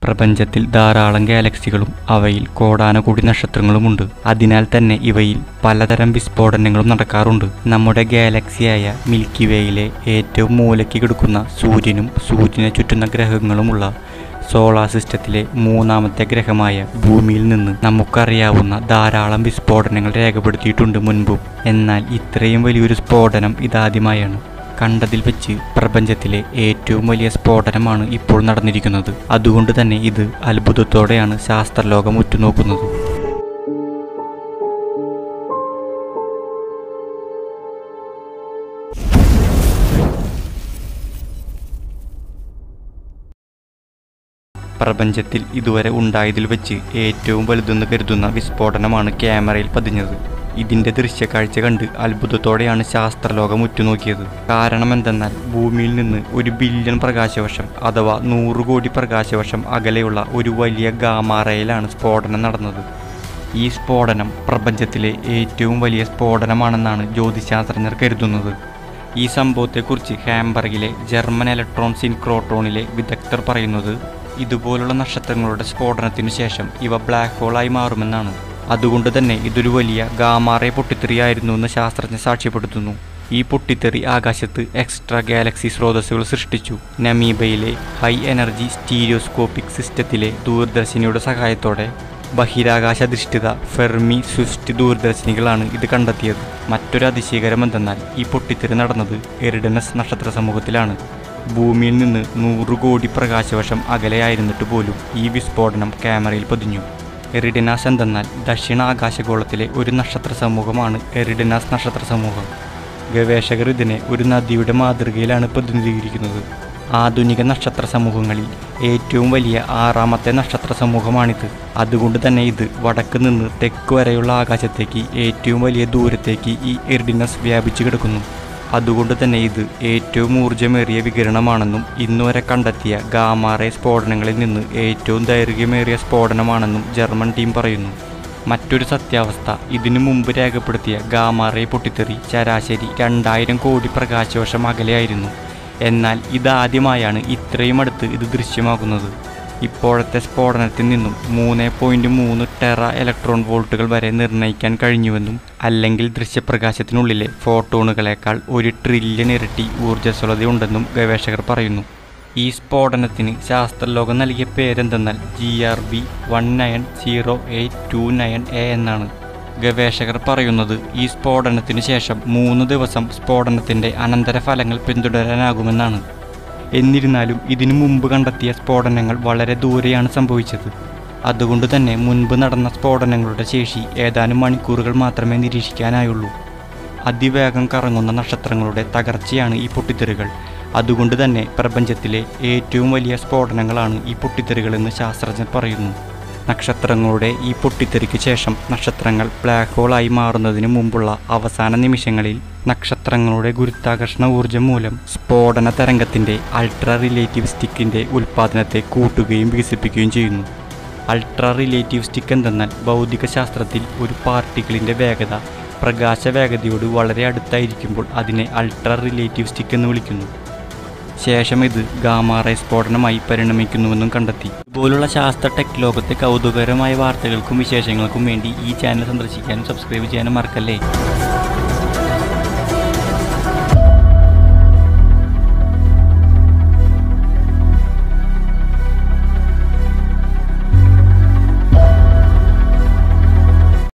പ്രപഞ്ചത്തിൽ ധാരാളം ഗാലക്സികളും അവയിൽ കോടാനകൂടി നക്ഷത്രങ്ങളുമുണ്ട് അതിനാൽ തന്നെ ഇവയിൽ പലതരം വിസ്ഫോടനങ്ങളും നടക്കാറുണ്ട് നമ്മുടെ ഗാലക്സിയായ മിൽക്കി വേയിലെ ഏറ്റവും മൂലയ്ക്ക് കിടക്കുന്ന സൂര്യനും സൂര്യനെ ചുറ്റുന്ന ഗ്രഹങ്ങളുമുള്ള സോളാർ സിസ്റ്റത്തിലെ മൂന്നാമത്തെ ഗ്രഹമായ ഭൂമിയിൽ നിന്ന് നമുക്കറിയാവുന്ന ധാരാളം വിസ്ഫോടനങ്ങൾ രേഖപ്പെടുത്തിയിട്ടുണ്ട് മുൻപും എന്നാൽ ഇത്രയും വലിയൊരു സ്ഫോടനം ഇതാദ്യമായാണ് കണ്ടതിൽ വെച്ച് പ്രപഞ്ചത്തിലെ ഏറ്റവും വലിയ സ്ഫോടനമാണ് ഇപ്പോൾ നടന്നിരിക്കുന്നത് അതുകൊണ്ട് തന്നെ ഇത് അത്ഭുതത്തോടെയാണ് ശാസ്ത്രലോകം ഉറ്റുനോക്കുന്നത് പ്രപഞ്ചത്തിൽ ഇതുവരെ ഉണ്ടായതിൽ വെച്ച് ഏറ്റവും വലുതെന്ന് കരുതുന്ന വിസ്ഫോടനമാണ് ക്യാമറയിൽ പതിഞ്ഞത് ഇതിന്റെ ദൃശ്യക്കാഴ്ച കണ്ട് അത്ഭുതത്തോടെയാണ് ശാസ്ത്രലോകം ഉറ്റുനോക്കിയത് കാരണം എന്തെന്നാൽ ഭൂമിയിൽ നിന്ന് ഒരു ബില്യൺ പ്രകാശവർഷം അഥവാ നൂറ് കോടി പ്രകാശവർഷം അകലെയുള്ള ഒരു വലിയ ഗാമാറയിലാണ് സ്ഫോടനം നടന്നത് ഈ സ്ഫോടനം പ്രപഞ്ചത്തിലെ ഏറ്റവും വലിയ സ്ഫോടനമാണെന്നാണ് ജ്യോതിശാസ്ത്രജ്ഞർ കരുതുന്നത് ഈ സംഭവത്തെക്കുറിച്ച് ഹാംബർഗിലെ ജർമ്മൻ ഇലക്ട്രോൺ സിൻക്രോട്രോണിലെ വിദഗ്ധർ പറയുന്നത് ഇതുപോലുള്ള നക്ഷത്രങ്ങളുടെ സ്ഫോടനത്തിനു ശേഷം ഇവ ബ്ലാക്ക് ഹോളായി മാറുമെന്നാണ് അതുകൊണ്ട് തന്നെ ഇതൊരു വലിയ ഗാമാറെ പൊട്ടിത്തെറിയായിരുന്നുവെന്ന് ശാസ്ത്രജ്ഞർ സാക്ഷ്യപ്പെടുത്തുന്നു ഈ പൊട്ടിത്തെറി ആകാശത്ത് എക്സ്ട്രാ ഗാലക്സി സ്രോതസ്സുകൾ സൃഷ്ടിച്ചു നമീബയിലെ ഹൈ എനർജി സ്റ്റീരിയോസ്കോപ്പിക് സിസ്റ്റത്തിലെ ദൂരദർശിനിയുടെ സഹായത്തോടെ ബഹിരാകാശാധിഷ്ഠിത ഫെർമി സ്വിഫ്റ്റ് ദൂരദർശിനികളാണ് ഇത് കണ്ടെത്തിയത് മറ്റൊരു അതിശയകരം എന്തെന്നാൽ ഈ പൊട്ടിത്തെറി നടന്നത് എറിഡനസ് നക്ഷത്ര സമൂഹത്തിലാണ് ഭൂമിയിൽ നിന്ന് നൂറ് കോടി പ്രകാശവർഷം അകലെയായിരുന്നിട്ട് പോലും ഈ വിസ്ഫോടനം ക്യാമറയിൽ പതിഞ്ഞു എറിഡിനാസ് എന്തെന്നാൽ ദക്ഷിണ ആകാശഗോളത്തിലെ ഒരു നക്ഷത്ര സമൂഹമാണ് എറിഡിനാസ് നക്ഷത്ര സമൂഹം ഗവേഷകർ ഇതിനെ ഒരു നദിയുടെ മാതൃകയിലാണ് പ്രതിനിധീകരിക്കുന്നത് ആധുനിക നക്ഷത്ര സമൂഹങ്ങളിൽ ഏറ്റവും വലിയ ആറാമത്തെ നക്ഷത്ര സമൂഹമാണിത് അതുകൊണ്ട് തന്നെ ഇത് വടക്ക് നിന്ന് തെക്ക് വരെയുള്ള ആകാശത്തേക്ക് ഏറ്റവും വലിയ ദൂരത്തേക്ക് ഈ എറിഡിനസ് വ്യാപിച്ചു കിടക്കുന്നു അതുകൊണ്ട് തന്നെ ഇത് ഏറ്റവും ഊർജ്ജമേറിയ വികിരണമാണെന്നും ഇന്നുവരെ കണ്ടെത്തിയ ഗാമാറെ സ്ഫോടനങ്ങളിൽ നിന്ന് ഏറ്റവും ദൈർഘ്യമേറിയ സ്ഫോടനമാണെന്നും ജർമ്മൻ ടീം പറയുന്നു മറ്റൊരു സത്യാവസ്ഥ ഇതിനു മുമ്പ് രേഖപ്പെടുത്തിയ ഗാമാറെ പൊട്ടിത്തെറി ശരാശരി രണ്ടായിരം കോടി പ്രകാശവർഷം അകലെയായിരുന്നു എന്നാൽ ഇതാദ്യമായാണ് ഇത്രയും അടുത്ത് ഇത് ദൃശ്യമാകുന്നത് ഇപ്പോഴത്തെ സ്ഫോടനത്തിൽ നിന്നും മൂന്ന് പോയിൻറ്റ് മൂന്ന് ടെറ ഇലക്ട്രോൺ വോൾട്ടുകൾ വരെ നിർണ്ണയിക്കാൻ കഴിഞ്ഞുവെന്നും അല്ലെങ്കിൽ ദൃശ്യപ്രകാശത്തിനുള്ളിലെ ഫോട്ടോണുകളേക്കാൾ ഒരു ട്രില്യൺ ഇരട്ടി ഊർജ്ജസ്വലതയുണ്ടെന്നും ഗവേഷകർ പറയുന്നു ഈ സ്ഫോടനത്തിന് ശാസ്ത്രലോകം നൽകിയ പേരെന്തെന്നാൽ G R B one nine zero eight two nine A എന്നാണ് ഗവേഷകർ പറയുന്നത് ഈ സ്ഫോടനത്തിന് ശേഷം മൂന്ന് ദിവസം സ്ഫോടനത്തിൻ്റെ അനന്തരഫലങ്ങൾ പിന്തുടരാനാകുമെന്നാണ് എന്നിരുന്നാലും ഇതിനു മുമ്പ് കണ്ടെത്തിയ സ്ഫോടനങ്ങൾ വളരെ ദൂരെയാണ് സംഭവിച്ചത് അതുകൊണ്ട് തന്നെ മുൻപ് നടന്ന സ്ഫോടനങ്ങളുടെ ശേഷി ഏതാനും മണിക്കൂറുകൾ മാത്രമേ നിരീക്ഷിക്കാനായുള്ളൂ അതിവേഗം കറങ്ങുന്ന നക്ഷത്രങ്ങളുടെ തകർച്ചയാണ് ഈ പൊട്ടിത്തെറികൾ അതുകൊണ്ട് തന്നെ പ്രപഞ്ചത്തിലെ ഏറ്റവും വലിയ സ്ഫോടനങ്ങളാണ് ഈ പൊട്ടിത്തെറികളെന്ന് ശാസ്ത്രജ്ഞർ പറയുന്നു നക്ഷത്രങ്ങളുടെ ഈ പൊട്ടിത്തെറിക്ക് ശേഷം നക്ഷത്രങ്ങൾ ബ്ലാക്ക് ഹോളായി മാറുന്നതിന് മുമ്പുള്ള അവസാന നിമിഷങ്ങളിൽ നക്ഷത്രങ്ങളുടെ ഗുരുത്വാകർഷണ ഊർജ്ജം മൂലം സ്ഫോടന തരംഗത്തിൻ്റെ അൾട്രാ റിലേറ്റിവിസ്റ്റിക്കിൻ്റെ ഉൽപ്പാദനത്തെ കൂട്ടുകയും വികസിപ്പിക്കുകയും ചെയ്യുന്നു അൾട്രാ റിലേറ്റിവിസ്റ്റിക് എന്തെന്നാൽ ഭൗതിക ശാസ്ത്രത്തിൽ ഒരു പാർട്ടിക്കിളിൻ്റെ വേഗത പ്രകാശ വേഗതയോട് വളരെ അടുത്തായിരിക്കുമ്പോൾ അതിനെ അൾട്രാ റിലേറ്റിവിസ്റ്റിക് എന്ന് വിളിക്കുന്നു ശേഷം ഇത് ഗാമാറേ സ്ഫോടനമായി പരിണമിക്കുന്നുവെന്നും കണ്ടെത്തി ഇതുപോലുള്ള ശാസ്ത്ര ടെക് ലോകത്തെ കൗതുകകരമായ വാർത്തകൾക്കും വിശേഷങ്ങൾക്കും വേണ്ടി ഈ ചാനൽ സന്ദർശിക്കാനും സബ്സ്ക്രൈബ് ചെയ്യാനും മറക്കല്ലേ